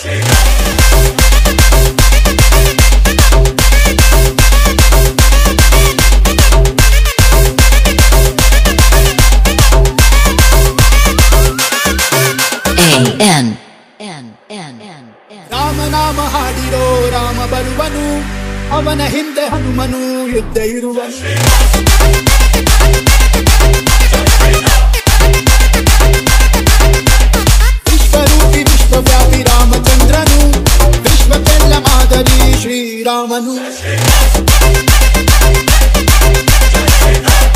A N N N N N ರಾಮನಾಮ ಹಾಡಿರೋ ರಾಮ ಬರುವನು ಅವನ ಹಿಂದೆ ಹನುಮನು ಯುದ್ಧ ಇರುವನು ವಿಶ್ವರೂಪಿ ವಿಶ್ವವ್ಯಾಪಿ ರಾಮಚಂದ್ರನು ವಿಶ್ವಕ್ಕೆಲ್ಲ ಮಾದರಿ ಶ್ರೀರಾಮನು